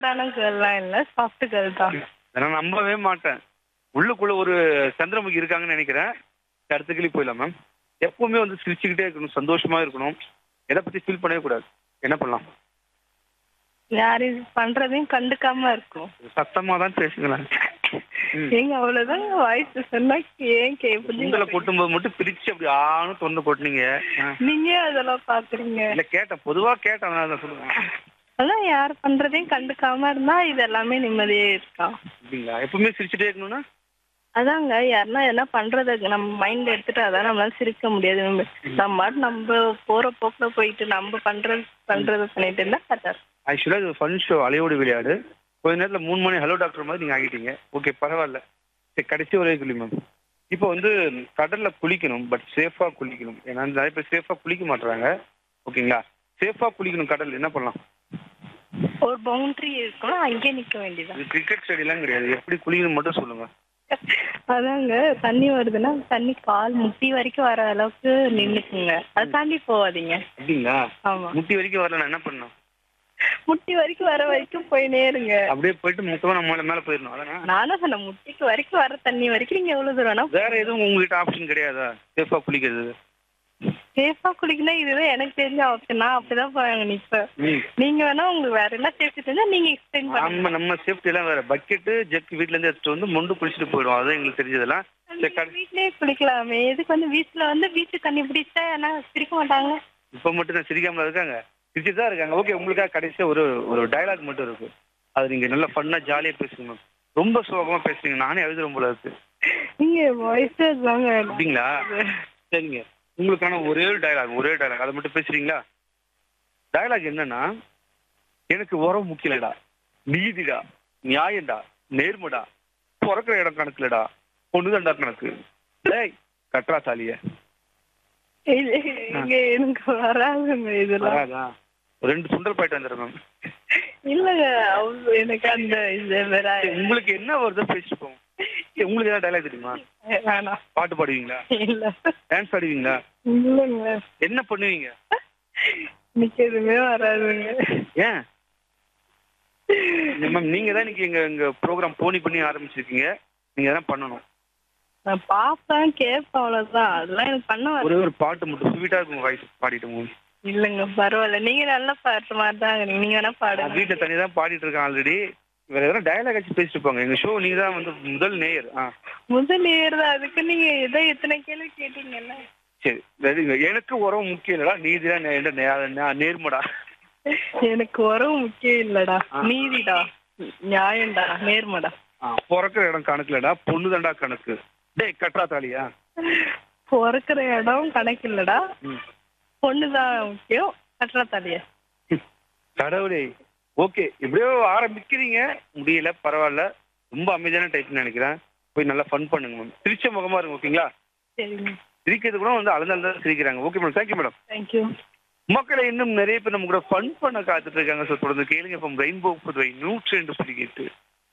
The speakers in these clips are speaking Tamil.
சாஃப்டான கேர்லாம் இல்ல சாஃப்ட் கேர்ள் தான் நான் நம்பவே மாட்டேன் உள்ளுக்குள்ள ஒரு சந்திரமுகி இருக்காங்கன்னு நினைக்கிறேன் அடுத்த கிளி போயிடலாம் மேம் எப்பவுமே வந்து சிரிச்சுக்கிட்டே இருக்கணும் சந்தோஷமா இருக்கணும் எதை பத்தி ஃபீல் பண்ணவே கூடாது என்ன பண்ணலாம் யாரு பண்றதையும் கண்டுக்காம இருக்கும் சத்தமா தான் பேசுங்களேன் ம். ஏங்க அவ்வளவுதான் வாய்ஸ் சொன்னா ஏன் உங்களை கேட்பது கொட்டும்போது மட்டும் பிரிச்சு அப்படி ஆணும் தொண்டை கொட்டுனீங்க ஆ. நீங்க அதெல்லாம் பாக்குறீங்க இல்ல கேட்டேன் பொதுவா கேட்டேன் நான் அதை சொல்லுங்க அதான் யார் பண்றதையும் கண்டுக்காம இருந்தா இது எல்லாமே நிம்மதியே இருக்கான் அப்படிங்களா எப்பவுமே சிரிச்சுட்டே இருக்கணும்னா அதாங்க யாருன்னா என்ன பண்றத நம்ம மைண்ட் எடுத்துட்டு அதான் நம்மளால சிரிக்க முடியாது நம்ம நம்ம பாட்டு நம்ம போற போக்குல போயிட்டு நம்ம பண்றது பண்றது பண்ணிட்டு இருந்தா கரெக்டா இருக்கும். ஆக்சுவலா இது ஃபன் ஷோ அலையோடு விளையாடு கொஞ்ச நேரத்துல மூணு மணி ஹலோ டாக்டர் மாதிரி நீங்க ஆகிட்டீங்க ஓகே பரவாயில்ல சரி கடைசி ஒரே கேள்வி மேம் இப்போ வந்து கடல்ல குளிக்கணும் பட் சேஃபா குளிக்கணும் ஏன்னா நிறைய பேர் சேஃபா குளிக்க மாட்டாங்க ஓகேங்களா சேஃபா குளிக்கணும் கடல் என்ன பண்ணலாம் ஒரு பவுண்டரி இருக்கும் அங்கேயே நிக்க வேண்டியதான் இது கிரிக்கெட் ஸ்டேடியம்லாம் கிடையாது எப்படி குளிக்கணும் மட்டும் சொல்லுங்க அதாங்க தண்ணி வருதுன்னா தண்ணி கால் முட்டி வரைக்கும் வர அளவுக்கு நின்னுக்குங்க அதை தாண்டி போகாதீங்க அப்படிங்களா ஆமா முட்டி வரைக்கும் வரல நான் என்ன பண்ணணும் முட்டி வரைக்கும் வர வரைக்கும் போயினே இருங்க அப்படியே போயிட்டு மொத்தமா நம்ம மேல மேல போயிடணும் அதானே நானும் சொன்னேன் முட்டிக்கு வரைக்கும் வர தண்ணி வரைக்கும் நீங்க எவ்வளவு தூரம் வேணா வேற எதுவும் உங்ககிட்ட ஆப்ஷன் கிடையாதா சேஃபா குளிக்கிறது சேஃபா குளிக்கணும் இதுதான் எனக்கு தெரிஞ்ச ஆப்ஷன் நான் அப்படிதான் போவாங்க நிப்பேன் ம் நீங்க வேணா உங்களுக்கு வேற என்ன சேஃப்டி தெரிஞ்சா நீங்க எக்ஸ்பிளைன் பண்ணுங்க நம்ம நம்ம சேஃப்டி எல்லாம் வேற பக்கெட்டு ஜெக் வீட்ல இருந்து எடுத்துட்டு வந்து மொண்டு குளிச்சுட்டு போயிடும் அதான் எங்களுக்கு தெரிஞ்சதெல்லாம் சரி, நீங்க கட- வீட்லயே குளிக்கலாமே எதுக்கு வந்து வீட்டுல வந்து வீட்டு தண்ணி பிடிச்சா என்ன பிடிக்க மாட்டாங்க இப்ப மட்டும் தான் சிரிக்காம இருக்காங்க சிரிச்சுட்டு தான் இருக்காங்க ஓகே உங்களுக்காக கடைசியா ஒரு ஒரு டயலாக் மட்டும் இருக்கு அது நீங்க நல்லா ஃபன்னா ஜாலியா பேசுங்க மேம் ரொம்ப சோகமா பேசுறீங்க நானே எழுதுறேன் போல இருக்கு நீங்க வாய்ஸ் தாங்க அப்படிங்களா சரிங்க உங்களுக்கான ஒரே ஒரு டயலாக் ஒரே டயலாக் அதை மட்டும் பேசுறீங்களா டயலாக் என்னன்னா எனக்கு உரம் முக்கியலடா நீதிடா நியாயம்டா நேர்மடா பிறக்கிற இடம் கணக்குலடா பொண்ணுதான்டா கணக்கு டேய் கட்ரா தாலிய இல்ல, இங்க எனக்கு வராதுங்க இதெல்லாம் வராதா ஒரு ரெண்டு சுண்டல் பாயிட்டு வந்துடுறேன் இல்லங்க அவ்வளவு எனக்கு அந்த இது வேற உங்களுக்கு என்ன வருதோ பேசிட்டு போங்க ஏய், உங்களுக்கு ஏதாவது டயலாக் தெரியுமா வேணாம் பாட்டு பாடுவீங்களா இல்ல டான்ஸ் ஆடுவீங்களா இல்லங்க என்ன பண்ணுவீங்க எனக்கு எதுவுமே வராதுங்க ஏன் மேம் நீங்க தான் இன்னைக்கு எங்க எங்க ப்ரோக்ராம் போனி பண்ணி ஆரம்பிச்சிருக்கீங்க நீங்க தான் பண்ணணும் நான் பாப்பேன் கேட்பேன் அவ்வளவுதான் அதெல்லாம் எனக்கு பண்ண வர ஒரே ஒரு பாட்டு மட்டும் ஸ்வீட்டா இருக்கும் வாய்ஸ் பாடிட்டு போங்க இல்லங்க பரவாயில்ல நீங்க நல்லா பாடுற மாதிரி தான் இருக்கீங்க. நீங்க வேணா நான் பாடுங்க வீட்டுல தனி தான் பாடிட்டு இருக்கேன் ஆல்ரெடி வேற எதனா டயலாக் வச்சு பேசிட்டு போங்க எங்க ஷோ நீங்க தான் வந்து முதல் நேயர் ஆ முதல் ஏறுதா அதுக்கு நீங்க ஏதோ எத்தனை கேள்வி கேட்டீங்கல்ல சரி சரிங்க எனக்கு உறவு முக்கியம் இல்லடா நீதிதான் நே- நே- நே- நேர்மடா எனக்கு உறவு முக்கியம் இல்லடா நீதிடா நியாயம்டா நேர்மடா ஆ, பிறக்கிற இடம் கணக்குலடா பொண்ணு தாண்டா கணக்கு டேய் கட்ரா தாலியா பிறக்கிற இடம் கணக்கு இல்லடா ம். பொண்ணுதான் முக்கியம் கட்டுறா தலைய கடவுளே ஓகே எப்படியோ ஆரம்பிக்கிறீங்க முடியல பரவாயில்ல ரொம்ப அமைதியான டைப்னு நினைக்கிறேன் போய் நல்லா ஃபன் பண்ணுங்க மேம் சிரிச்ச முகமா இருங்க ஓகேங்களா சரிங்க சிரிக்கிறது கூட வந்து அழுந்தால் தான் சிரிக்கிறாங்க okay madam thank you madam thank you மக்களை இன்னும் நிறைய பேர் நம்ம கூட ஃபன் பண்ண காத்துட்டு இருக்காங்க ஸோ தொடர்ந்து கேளுங்க இப்போ ரெயின்போ புதுவை நூற்றி ரெண்டு புள்ளி எட்டு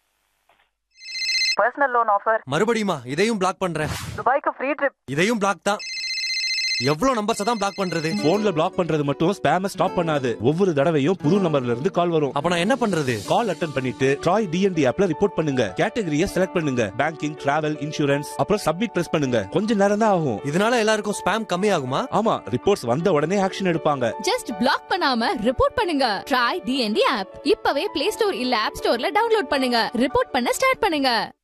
பர்சனல் லோன் ஆஃபர் மறுபடியுமா இதையும் பிளாக் பண்றேன் துபாய்க்கு ஃப்ரீ ட்ரிப் இதையும் பிளாக் தான் எவ்வளவு நம்பர்ஸ் தான் பிளாக் பண்றது போன்ல பிளாக் பண்றது மட்டும் ஸ்பேம ஸ்டாப் பண்ணாது ஒவ்வொரு தடவையும் புது நம்பர்ல இருந்து கால் வரும் அப்ப நான் என்ன பண்றது கால் அட்டன் பண்ணிட்டு ட்ராய் டிஎன்டி ஆப்ல ரிப்போர்ட் பண்ணுங்க கேட்டகரிய செலக்ட் பண்ணுங்க பேங்கிங் டிராவல் இன்சூரன்ஸ் அப்புறம் சப்மிட் பிரஸ் பண்ணுங்க கொஞ்ச நேரம் தான் ஆகும் இதனால எல்லாருக்கும் ஸ்பேம் கம்மி ஆகுமா ஆமா ரிப்போர்ட்ஸ் வந்த உடனே ஆக்ஷன் எடுப்பாங்க ஜஸ்ட் பிளாக் பண்ணாம ரிப்போர்ட் பண்ணுங்க ட்ரை டிஎன்டி ஆப் இப்பவே பிளே ஸ்டோர் இல்ல ஆப் ஸ்டோர்ல டவுன்லோட் பண்ணுங்க ரிப்போர்ட் பண்ண ஸ்டார்ட் பண்ணுங்க